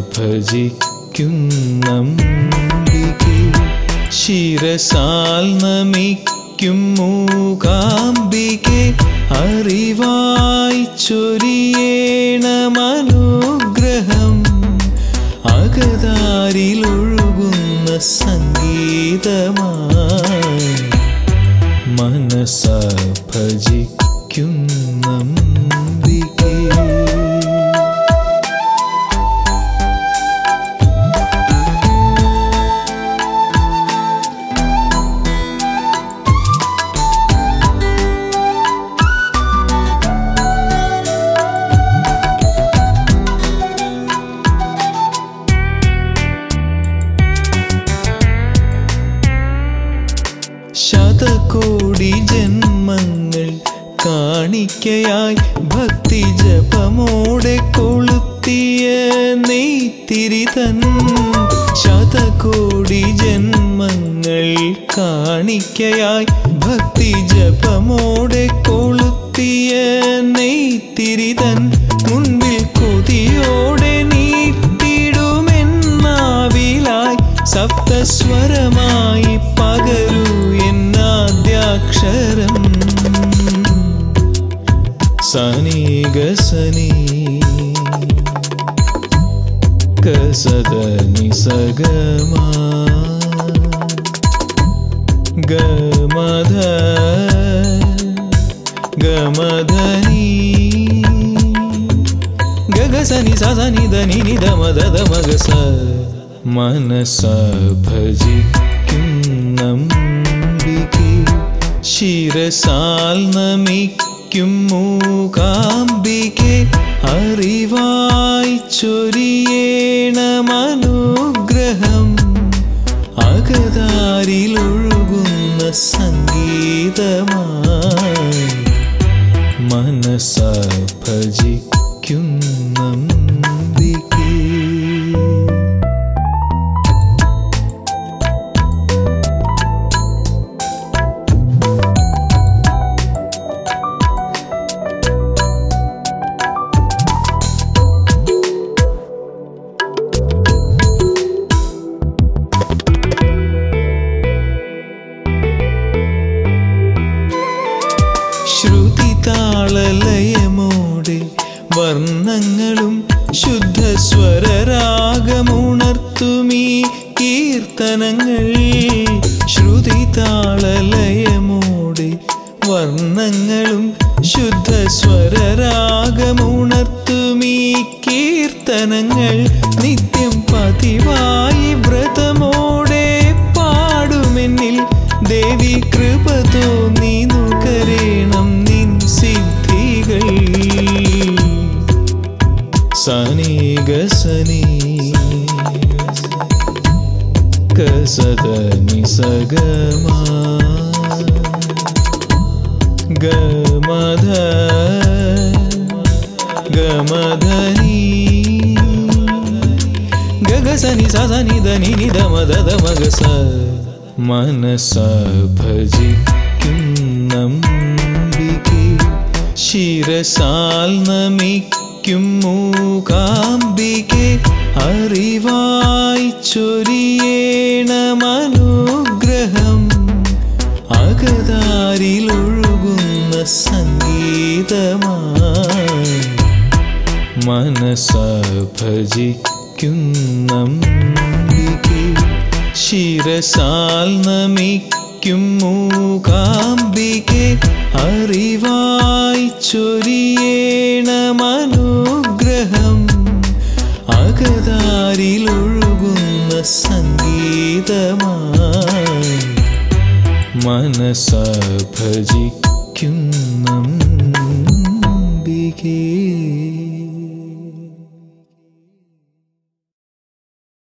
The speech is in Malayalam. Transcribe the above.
ഭജിക്കുന്നംബികെ ശിരസാൽ നമിക്കും മൂകാംബികെ അറിവായി ചൊരിയേണമനുഗ്രഹം അകതാരിലൊഴുകുന്ന സംഗീതമായി മനസ ഭജിക്കുന്നംബികേ ശതകോടി ജന്മങ്ങൾ കാണിക്കയായി ഭക്തി ജപമോടെ കൊളുത്തിയ നെയ്ത്തിരി തൻ ശതകോടി ജന്മങ്ങൾ കാണിക്കയായി ഭക്തി ജപമോടെ കൊളുത്തിയ നെയ്ത്തിരി തൻ മുൻപിൽ കൊതിയോടെ നീട്ടിടുമെന്നാവിലായി സപ്തസ്വരമായി പകരൂ എന്നാദ്യാക്ഷരം സനി ഗസനി കസദനി സഗമ ഗമധ ഗമധനി ഗഗസനി സസനി ധനി നിധ മദ മഗസ മനസ ഭജിക്കുന്നംബികെ ശിരസാൽ നമിക്കും മൂകാംബികെ അറിവായി ചൊരിയേണമനുഗ്രഹം അകതാരിലൊഴുകുന്ന സംഗീതമായി മനസ ഭജിക്കുന്നംബികേ ശ്രുതി താളലയമോടെ വർണ്ണങ്ങളും ശുദ്ധസ്വരരാഗമുണർത്തുമീ കീർത്തനങ്ങൾ ശ്രുതി താളലയമോടെ വർണ്ണങ്ങളും ശുദ്ധസ്വരരാഗമുണർത്തുമീ കീർത്തനങ്ങൾ നിത്യം പതിവായി വ്രതമോടെ പാടുമെന്നിൽ ദേവി കൃപ തോന്നി നുകരേണം നിൻ സിദ്ധികൾ സനി ഗസനി കസദനി സഗമ ഗമധ ഗമധനി ഗഗസനി സസനി ധനി നിധ മദ മഗസ മനസ ഭജിക്കുന്നംബികെ ശിരസാൽ നമിക്കും മൂകാംബികെ അറിവായി ചൊരിയേണമനുഗ്രഹം അകതാരിലൊഴുകുന്ന സംഗീതമായി മനസ ഭജിക്കുന്നംബികെ ശിരസാൽ നമിക്കും മൂകാംബികെ അറിവായി ചൊരിയേണമനുഗ്രഹം അകതാരിലൊഴുകുന്ന സംഗീതമായി മനസ ഭജിക്കുന്നംബികേ